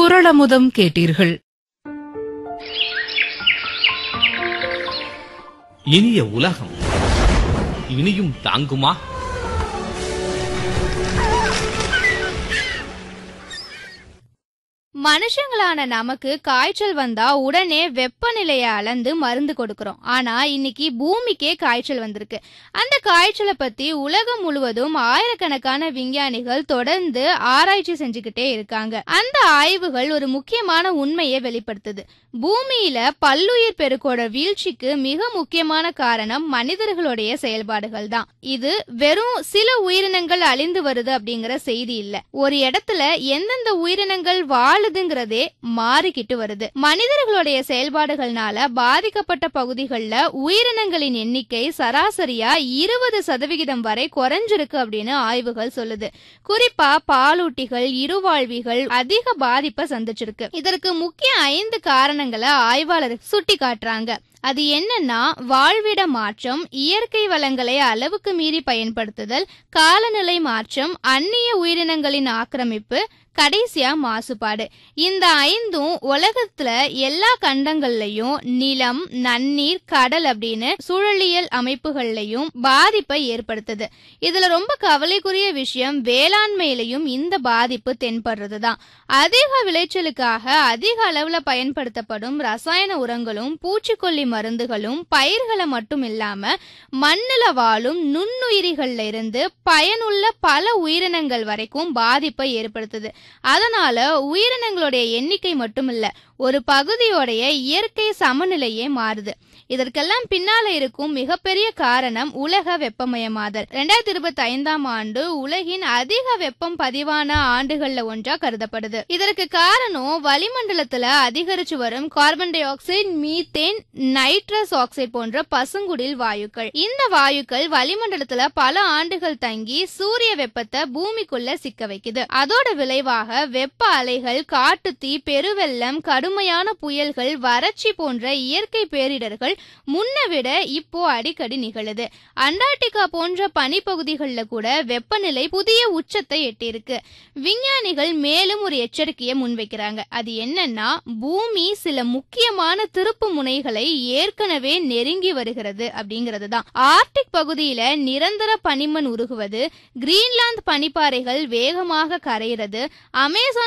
குரளமுதம் கேட்டீர்கள் இனிய உலகம் இனியும் தாங்குமா மனுஷங்களான நமக்கு காய்ச்சல் வந்தா உடனே வெப்பநிலையை அளந்து மருந்து கொடுக்கறோம் ஆனா இன்னைக்கு பூமிக்கே காய்ச்சல் வந்திருக்கு அந்த காய்ச்சலை பத்தி உலகம் முழுவதும் ஆயிரக்கணக்கான விஞ்ஞானிகள் தொடர்ந்து ஆராய்ச்சி செஞ்சுக்கிட்டே இருக்காங்க அந்த ஆய்வுகள் ஒரு முக்கியமான உண்மையை வெளிப்படுத்துது பூமியில பல்லுயிர் பெருக்கோட வீழ்ச்சிக்கு மிக முக்கியமான காரணம் மனிதர்களுடைய செயல்பாடுகள் தான் இது வெறும் சில உயிரினங்கள் அழிந்து வருது அப்படிங்கிற செய்தி இல்ல ஒரு இடத்துல எந்தெந்த உயிரினங்கள் வாழுதுங்கிறதே மாறிக்கிட்டு வருது மனிதர்களுடைய செயல்பாடுகள்னால பாதிக்கப்பட்ட பகுதிகளில் உயிரினங்களின் எண்ணிக்கை சராசரியா இருபது சதவிகிதம் வரை குறைஞ்சிருக்கு அப்படின்னு ஆய்வுகள் சொல்லுது குறிப்பா பாலூட்டிகள் இருவாழ்விகள் அதிக பாதிப்பை சந்திச்சிருக்கு இதற்கு முக்கிய ஐந்து காரணங்களை ஆய்வாளர் சுட்டி காட்டுறாங்க அது என்னன்னா வாழ்விட மாற்றம் இயற்கை வளங்களை அளவுக்கு மீறி பயன்படுத்துதல் காலநிலை மாற்றம் அந்நிய உயிரினங்களின் ஆக்கிரமிப்பு கடைசியா மாசுபாடு இந்த ஐந்தும் உலகத்துல எல்லா கண்டங்கள்லயும் நிலம் நன்னீர் கடல் அப்படின்னு சூழலியல் அமைப்புகள்லயும் பாதிப்பை ஏற்படுத்துது இதுல ரொம்ப கவலைக்குரிய விஷயம் வேளாண்மையிலையும் இந்த பாதிப்பு தென்படுறதுதான் அதிக விளைச்சலுக்காக அதிக அளவுல பயன்படுத்தப்படும் ரசாயன உரங்களும் பூச்சிக்கொல்லி மருந்துகளும் பயிர்களை மட்டும் இல்லாம மண்ணுல வாழும் நுண்ணுயிரிகள்ல இருந்து பயனுள்ள பல உயிரினங்கள் வரைக்கும் பாதிப்பை ஏற்படுத்துது அதனால உயிரினங்களுடைய எண்ணிக்கை மட்டும் இல்ல ஒரு பகுதியோடைய இயற்கை சமநிலையே மாறுது இதற்கெல்லாம் பின்னால இருக்கும் மிகப்பெரிய காரணம் உலக வெப்பமயமாதல் ரெண்டாயிரத்தி இருபத்தி ஐந்தாம் ஆண்டு உலகின் அதிக வெப்பம் பதிவான ஆண்டுகள்ல ஒன்றா கருதப்படுது இதற்கு காரணம் வளிமண்டலத்துல அதிகரிச்சு வரும் carbon dioxide methane nitrous oxide போன்ற பசுங்குடில் வாயுக்கள் இந்த வாயுக்கள் வளிமண்டலத்துல பல ஆண்டுகள் தங்கி சூரிய வெப்பத்தை பூமிக்குள்ள சிக்க வைக்குது அதோட விளைவாக வெப்ப அலைகள் காட்டுத்தீ பெருவெள்ளம் கடுமையான புயல்கள் வறட்சி போன்ற இயற்கை பேரிடர்கள் முன்ன விட இப்போ அடிக்கடி நிகழுது அண்டார்டிகா போன்ற பனிப்பகுதிகளில் கூட வெப்பநிலை புதிய உச்சத்தை எட்டியிருக்கு விஞ்ஞானிகள் மேலும் ஒரு எச்சரிக்கையை முன்வைக்கிறாங்க அது என்னன்னா பூமி சில முக்கியமான திருப்பு முனைகளை ஏற்கனவே நெருங்கி வருகிறது அப்படிங்கிறது தான் ஆர்டிக் பகுதியில நிரந்தர பனிமண் உருகுவது கிரீன்லாந்து பனிப்பாறைகள் வேகமாக கரைகிறது அமேசான்